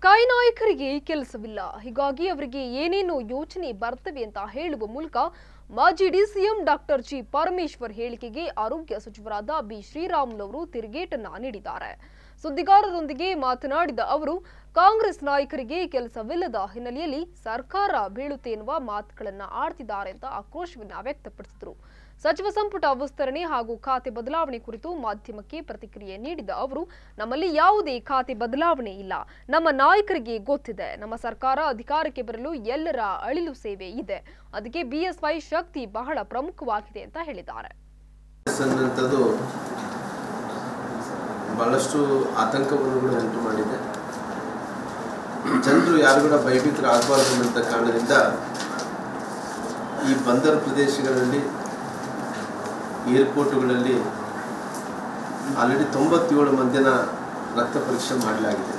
ಕೈ ನಾಯಕರಿಗೆ ಕೆಲಸವಿಲ್ಲ ಹೀಗಾಗಿ ಅವರಿಗೆ ಏನೇನು ಯೋಚನೆ ಬರ್ತವೆ ಅಂತ ಹೇಳುವ ಮೂಲಕ ಮಾಜಿ ಡಿಸಿಎಂ ಡಾಕ್ಟರ್ ಜಿ ಪರಮೇಶ್ವರ್ ಹೇಳಿಕೆಗೆ ಆರೋಗ್ಯ ಸಚಿವರಾದ ಬಿ ಶ್ರೀರಾಮುಲವರು ತಿರುಗೇಟನ್ನ ನೀಡಿದ್ದಾರೆ ಸುದ್ದಿಗಾರರೊಂದಿಗೆ ಮಾತನಾಡಿದ ಅವರು ಕಾಂಗ್ರೆಸ್ ನಾಯಕರಿಗೆ ಕೆಲಸವಿಲ್ಲದ ಹಿನ್ನೆಲೆಯಲ್ಲಿ ಸರ್ಕಾರ ಬೀಳುತ್ತೆ ಎನ್ನುವ ಮಾತುಗಳನ್ನ ಆಡ್ತಿದ್ದಾರೆ ಅಂತ ಆಕ್ರೋಶವನ್ನ ವ್ಯಕ್ತಪಡಿಸಿದರು ಸಚಿವ ಸಂಪುಟ ವಿಸ್ತರಣೆ ಹಾಗೂ ಖಾತೆ ಬದಲಾವಣೆ ಕುರಿತು ಮಾಧ್ಯಮಕ್ಕೆ ಪ್ರತಿಕ್ರಿಯೆ ನೀಡಿದ ಅವರು ನಮ್ಮಲ್ಲಿ ಯಾವುದೇ ಖಾತೆ ಬದಲಾವಣೆ ಇಲ್ಲ ನಮ್ಮ ನಾಯಕರಿಗೆ ಗೊತ್ತಿದೆ ನಮ್ಮ ಸರ್ಕಾರ ಅಧಿಕಾರಕ್ಕೆ ಬರಲು ಎಲ್ಲರ ಅಳಿಲು ಸೇವೆ ಇದೆ ಅದಕ್ಕೆ ಬಿಎಸ್ವೈ ಶಕ್ತಿ ಬಹಳ ಪ್ರಮುಖವಾಗಿದೆ ಅಂತ ಹೇಳಿದ್ದಾರೆ ಅನ್ನುವಂಥದ್ದು ಬಹಳಷ್ಟು ಆತಂಕವನ್ನು ಕೂಡ ಉಂಟು ಮಾಡಿದೆ ಜನರು ಯಾರು ಕೂಡ ಭಯಭೀತರಾಗಬಾರ್ದು ಅನ್ನುವಂಥ ಕಾರಣದಿಂದ ಈ ಬಂದರ್ ಪ್ರದೇಶಗಳಲ್ಲಿ ಏರ್ಪೋರ್ಟುಗಳಲ್ಲಿ ಆಲ್ರೆಡಿ ತೊಂಬತ್ತೇಳು ಮಂದಿನ ರಕ್ತ ಪರೀಕ್ಷೆ ಮಾಡಲಾಗಿದೆ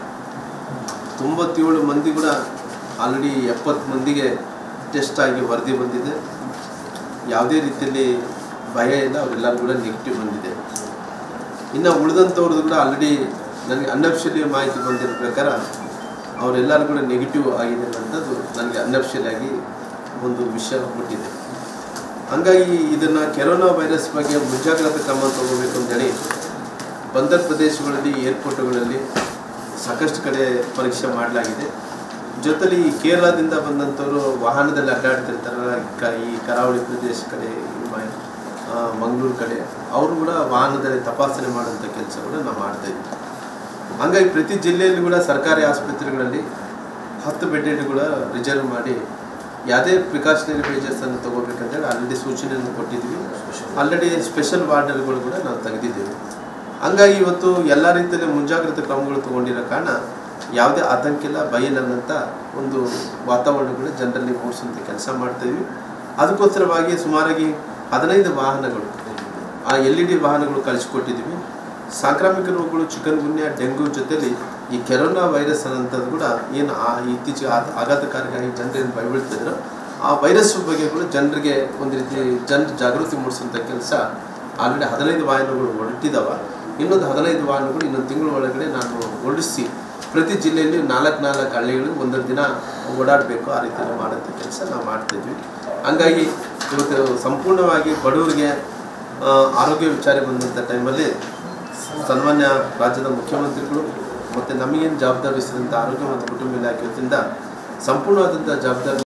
ತೊಂಬತ್ತೇಳು ಮಂದಿ ಕೂಡ ಆಲ್ರೆಡಿ ಎಪ್ಪತ್ತು ಮಂದಿಗೆ ಟೆಸ್ಟ್ ಆಗಿ ವರದಿ ಬಂದಿದೆ ಯಾವುದೇ ರೀತಿಯಲ್ಲಿ ಭಯ ಇಲ್ಲ ಅವರೆಲ್ಲರೂ ಕೂಡ ನೆಗೆಟಿವ್ ಬಂದಿದೆ ಇನ್ನು ಉಳಿದಂಥವ್ರದ್ದು ಕೂಡ ಆಲ್ರೆಡಿ ನನಗೆ ಅನ್ಅಫಿಷಿಯಲಿ ಮಾಹಿತಿ ಬಂದಿರೋ ಪ್ರಕಾರ ಅವರೆಲ್ಲರೂ ಕೂಡ ನೆಗೆಟಿವ್ ಆಗಿದೆ ಅನ್ನೋದು ನನಗೆ ಅನ್ಅಫಿಷಿಯಲ್ ಆಗಿ ಒಂದು ವಿಷಯ ಹುಟ್ಟಿದೆ ಹಂಗಾಗಿ ಇದನ್ನು ಕೆರೋನಾ ವೈರಸ್ ಬಗ್ಗೆ ಮುಂಜಾಗ್ರತಾ ಕ್ರಮ ತಗೋಬೇಕು ಅಂತೇಳಿ ಬಂದರ್ ಪ್ರದೇಶಗಳಲ್ಲಿ ಏರ್ಪೋರ್ಟ್ಗಳಲ್ಲಿ ಸಾಕಷ್ಟು ಕಡೆ ಪರೀಕ್ಷೆ ಮಾಡಲಾಗಿದೆ ಜೊತೆಲಿ ಈ ಕೇರಳದಿಂದ ಬಂದಂಥವ್ರು ವಾಹನದಲ್ಲಿ ಅಡ್ಡಾಡ್ತಿರ್ತಾರಲ್ಲ ಕ ಈ ಕರಾವಳಿ ಪ್ರದೇಶ ಕಡೆ ಈ ಮ- ಆ, ಮಂಗಳೂರು ಕಡೆ ಅವರು ಕೂಡ ವಾಹನದಲ್ಲಿ ತಪಾಸಣೆ ಮಾಡುವಂಥ ಕೆಲಸ ಕೂಡ ನಾವು ಮಾಡ್ತಾ ಇದ್ವಿ ಹಂಗಾಗಿ ಪ್ರತಿ ಜಿಲ್ಲೆಯಲ್ಲಿ ಕೂಡ ಸರ್ಕಾರಿ ಆಸ್ಪತ್ರೆಗಳಲ್ಲಿ ಹತ್ತು ಬೆಡ್ ಕೂಡ ರಿಸರ್ವ್ ಮಾಡಿ ಯಾವುದೇ ಪ್ರಿಕಾಷನರಿ ಮೇಜರ್ಸ್ ಅನ್ನು ತಗೋಬೇಕಂತೇಳಿ ಆಲ್ರೆಡಿ ಸೂಚನೆಯನ್ನು ಕೊಟ್ಟಿದ್ವಿ ಆಲ್ರೆಡಿ ಸ್ಪೆಷಲ್ ವಾರ್ಡರ್ಗಳು ಕೂಡ ನಾವು ತೆಗೆದಿದ್ದೀವಿ ಹಂಗಾಗಿ ಇವತ್ತು ಎಲ್ಲ ರೀತಿಯಲ್ಲಿ ಮುಂಜಾಗ್ರತಾ ಕ್ರಮಗಳು ತಗೊಂಡಿರೋ ಕಾರಣ ಯಾವುದೇ ಆತಂಕ ಇಲ್ಲ ಭಯ ಇಲ್ಲದಂಥ ಒಂದು ವಾತಾವರಣಗಳು ಜನರಲ್ಲಿ ಮೂಡಿಸುವಂಥ ಕೆಲಸ ಮಾಡ್ತಾಯಿದ್ವಿ ಅದಕ್ಕೋಸ್ಕರವಾಗಿ ಸುಮಾರಾಗಿ ಹದಿನೈದು ವಾಹನಗಳು ಆ ಎಲ್ ಇ ಡಿ ವಾಹನಗಳು ಕಳಿಸ್ಕೊಟ್ಟಿದ್ವಿ ಸಾಂಕ್ರಾಮಿಕ ರೋಗಗಳು ಚಿಕನ್ ಗುನ್ಯಾ ಡೆಂಗು ಜೊತೆಲಿ ಈ ಕೆರೋನಾ ವೈರಸ್ ಅನ್ನೋಂಥದ್ದು ಕೂಡ ಏನು ಆ ಇತ್ತೀಚೆಗೆ ಆ- ಆಘಾತಕಾರಿಯಾಗಿ ಜನರೇನು ಭಯಬೀಳ್ತಿದ್ರು ಆ ವೈರಸ್ ಬಗ್ಗೆ ಕೂಡ ಜನರಿಗೆ ಒಂದು ರೀತಿ ಜನರ ಜಾಗೃತಿ ಮೂಡಿಸುವಂಥ ಕೆಲಸ ಆಲ್ರೆಡಿ ಹದಿನೈದು ವಾಹನಗಳು ಹೊರಟಿದ್ದಾವ ಇನ್ನೊಂದು ಹದಿನೈದು ವಾಹನಗಳು ಇನ್ನೊಂದು ತಿಂಗಳ ಒಳಗಡೆ ನಾನು ಹೊರಡಿಸಿ ಪ್ರತಿ ಜಿಲ್ಲೆಯಲ್ಲಿ ನಾಲ್ಕು ನಾಲ್ಕು ಹಳ್ಳಿಗಳು ಒಂದೊಂದು ದಿನ ಓಡಾಡಬೇಕು ಆ ರೀತಿಯಲ್ಲಿ ಮಾಡೋಂಥ ಕೆಲಸ ನಾವು ಮಾಡ್ತಿದ್ವಿ ಹಂಗಾಗಿ ಇವತ್ತು ಸಂಪೂರ್ಣವಾಗಿ ಬಡವರಿಗೆ ಆ, ಆರೋಗ್ಯ ವಿಚಾರ ಬಂದಂಥ ಟೈಮಲ್ಲಿ ಸನ್ಮಾನ್ಯ ರಾಜ್ಯದ ಮುಖ್ಯಮಂತ್ರಿಗಳು ಮತ್ತು ನಮಗೇನು ಜವಾಬ್ದಾರಿ ವಹಿಸಿದಂಥ ಆರೋಗ್ಯ ಮತ್ತು ಕುಟುಂಬ ಇಲಾಖೆ ವತಿಯಿಂದ ಸಂಪೂರ್ಣವಾದಂಥ ಜವಾಬ್ದಾರಿ